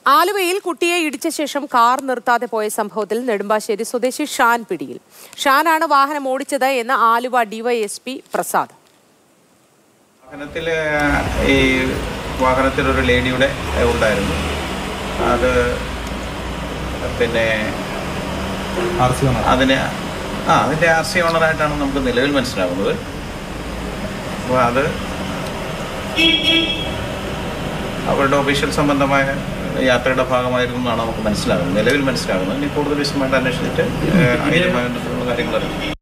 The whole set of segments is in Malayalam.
ആലുവയിൽ കുട്ടിയെ ഇടിച്ച ശേഷം കാർ നിർത്താതെ പോയ സംഭവത്തിൽ നെടുമ്പാശ്ശേരി സ്വദേശി ഷാൻ പിടിയിൽ ഷാനാണ് വാഹനം ഓടിച്ചത് എന്ന് ആലുവ ഡിവൈഎസ്പി പ്രസാദ് വാഹനത്തിൽ ഈ വാഹനത്തിൽ ഒരു ലേഡിയുടെ ഉണ്ടായിരുന്നു അത് പിന്നെ അതിന് ആ അതിൻ്റെ ആർ സി ഓണറായിട്ടാണ് നമുക്ക് നിലവിൽ മനസ്സിലാകുന്നത് അപ്പോൾ അത് അവരുടെ ഒഫീഷ്യൽ സംബന്ധമായ യാത്രയുടെ ഭാഗമായിരുന്നു എന്നാണ് നമുക്ക് മനസ്സിലാകുന്നത് നിലവിൽ മനസ്സിലാകുന്നത് ഇനി കൂടുതൽ വിശദമായിട്ട് അന്വേഷിച്ചിട്ട് ഏഹ്, അതുമായി ബന്ധപ്പെട്ടുള്ള കാര്യങ്ങൾ അറിയാം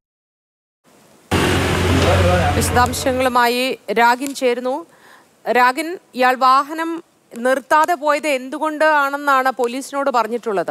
വിശദാംശങ്ങളുമായി രാഗിൻ ചേരുന്നു രാഗിൻ ഇയാൾ വാഹനം നിർത്താതെ പോയത് എന്തുകൊണ്ട് ആണെന്നാണ് പോലീസിനോട് പറഞ്ഞിട്ടുള്ളത്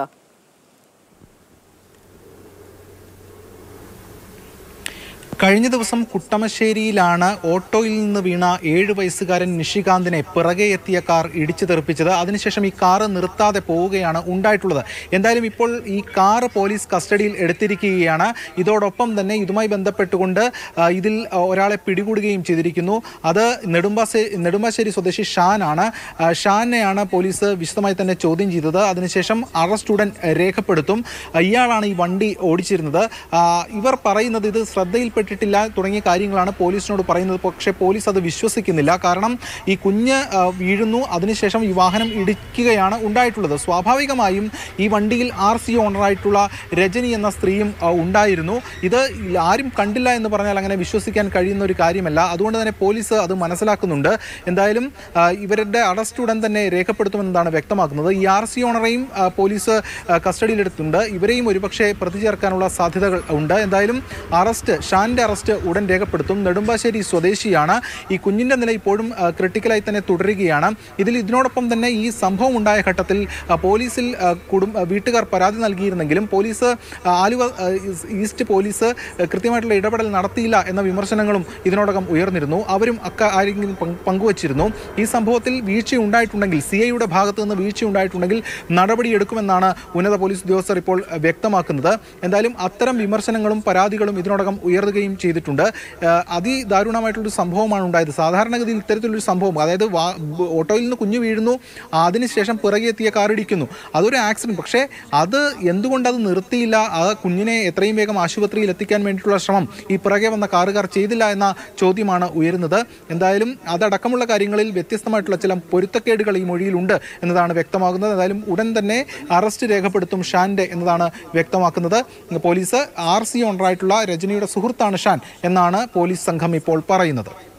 കഴിഞ്ഞ ദിവസം കുട്ടമശ്ശേരിയിലാണ് ഓട്ടോയിൽ നിന്ന് വീണ ഏഴ് വയസ്സുകാരൻ നിഷികാന്തിനെ പിറകെ എത്തിയ കാർ ഇടിച്ചു തെറിപ്പിച്ചത് അതിനുശേഷം ഈ കാറ് നിർത്താതെ പോവുകയാണ് ഉണ്ടായിട്ടുള്ളത് എന്തായാലും ഇപ്പോൾ ഈ കാറ് പോലീസ് കസ്റ്റഡിയിൽ എടുത്തിരിക്കുകയാണ് ഇതോടൊപ്പം തന്നെ ഇതുമായി ബന്ധപ്പെട്ടുകൊണ്ട് ആ, ഇതിൽ ആ, ഒരാളെ പിടികൂടുകയും ചെയ്തിരിക്കുന്നു അത് നെടുമ്പാശ്ശേരി നെടുമ്പാശ്ശേരി സ്വദേശി ഷാനാണ് ആ, ഷാനെയാണ് പോലീസ് വിശദമായി തന്നെ ചോദ്യം ചെയ്തത് അതിനുശേഷം അറസ്റ്റ് ഉടൻ രേഖപ്പെടുത്തും ആ, ഇയാളാണ് ഈ വണ്ടി ഓടിച്ചിരുന്നത് ആ, ഇവർ പറയുന്നത് ഇത് ശ്രദ്ധയിൽപ്പെട്ടിട്ടില്ല തുടങ്ങിയ കാര്യങ്ങളാണ് പോലീസിനോട് പറയുന്നത് പക്ഷേ പോലീസ് അത് വിശ്വസിക്കുന്നില്ല കാരണം ഈ കുഞ്ഞ് ആ, വീഴുന്നു അതിനുശേഷം ഈ വാഹനം ഇടിക്കുകയാണ് ഉണ്ടായിട്ടുള്ളത് സ്വാഭാവികമായും ഈ വണ്ടിയിൽ ആർ സി ഓണറായിട്ടുള്ള രജനി എന്ന സ്ത്രീയും ആ, ഉണ്ടായിരുന്നു ഇത് ആരും കണ്ടില്ല എന്ന് പറഞ്ഞാൽ അങ്ങനെ വിശ്വസിക്കാൻ കഴിയുന്ന ഒരു കാര്യമല്ല അതുകൊണ്ട് തന്നെ പോലീസ് അത് മനസ്സിലാക്കുന്നുണ്ട് എന്തായാലും ആ, ഇവരുടെ അറസ്റ്റ് ഉടൻ തന്നെ രേഖപ്പെടുത്തുമെന്നതാണ് വ്യക്തമാക്കുന്നത് ഈ ആർ സി ഓണറേയും ആ, പോലീസ് ആ, കസ്റ്റഡിയിലെടുത്തിട്ടുണ്ട് ഇവരെയും ഒരുപക്ഷെ പ്രതി ചേർക്കാനുള്ള സാധ്യതകൾ ഉണ്ട് എന്തായാലും അറസ്റ്റ് ഷാന്റെ അറസ്റ്റ് ഉടൻ രേഖപ്പെടുത്തും നെടുമ്പാശ്ശേരി സ്വദേശിയാണ് ഈ കുഞ്ഞിന്റെ നില ഇപ്പോഴും ആ, ക്രിട്ടിക്കലായി തന്നെ തുടരുകയാണ് ഇതിൽ ഇതിനോടൊപ്പം തന്നെ ഈ സംഭവം ഉണ്ടായ ഘട്ടത്തിൽ ആ, പോലീസിൽ ആ, കുടുംബ വീട്ടുകാർ പരാതി നൽകിയിരുന്നെങ്കിലും പോലീസ് ആ, ആലുവ ആ, ഈസ്- ഈസ്റ്റ് പോലീസ് ആ, കൃത്യമായിട്ടുള്ള ഇടപെടൽ നടത്തിയില്ല എന്ന വിമർശനങ്ങളും ഇതിനോടകം ഉയർന്നിരുന്നു അവരും അക്ക ആരെങ്കിലും പങ്ക് പങ്കുവച്ചിരുന്നു ഈ സംഭവത്തിൽ വീഴ്ച ഉണ്ടായിട്ടുണ്ടെങ്കിൽ സി ഐയുടെ ഭാഗത്തു നിന്ന് വീഴ്ച ഉണ്ടായിട്ടുണ്ടെങ്കിൽ നടപടിയെടുക്കുമെന്നാണ് ഉന്നത പോലീസ് ഉദ്യോഗസ്ഥർ ഇപ്പോൾ ആ, വ്യക്തമാക്കുന്നത് എന്തായാലും അത്തരം വിമർശനങ്ങളും പരാതികളും ഇതിനോടകം ഉയർത്തുകയും ചെയ്തിട്ടുണ്ട് ആ, അതിദാരുണമായിട്ടുള്ളൊരു സംഭവമാണ് ഉണ്ടായത് സാധാരണഗതിയിൽ ഇത്തരത്തിലൊരു സംഭവം അതായത് വാ- ബ- ഓട്ടോയിൽ നിന്ന് കുഞ്ഞു വീഴുന്നു അതിനുശേഷം പിറകെ എത്തിയ കാർ ഇടിക്കുന്നു അതൊരു ആക്സിഡന്റ് പക്ഷേ അത് എന്തുകൊണ്ട് അത് നിർത്തിയില്ല ആ കുഞ്ഞിനെ എത്രയും വേഗം ആശുപത്രിയിൽ എത്തിക്കാൻ വേണ്ടിയിട്ടുള്ള ശ്രമം ഈ പിറകെ വന്ന കാറുകാർ ചെയ്തില്ല എന്ന ചോദ്യമാണ് ഉയരുന്നത് എന്തായാലും അതടക്കമുള്ള കാര്യങ്ങളിൽ വ്യത്യസ്തമായിട്ടുള്ള ചില പൊരുത്തക്കേടുകൾ ഈ മൊഴിയിലുണ്ട് എന്നതാണ് വ്യക്തമാകുന്നത് എന്തായാലും ഉടൻ തന്നെ അറസ്റ്റ് രേഖപ്പെടുത്തും ഷാന്റെ എന്നതാണ് വ്യക്തമാക്കുന്നത് പോലീസ് ആർ സി ഓണറായിട്ടുള്ള രജനിയുടെ സുഹൃത്താണ് ഷാൻ എന്നാണ് പോലീസ് സംഘം ഇപ്പോൾ പറയുന്നത്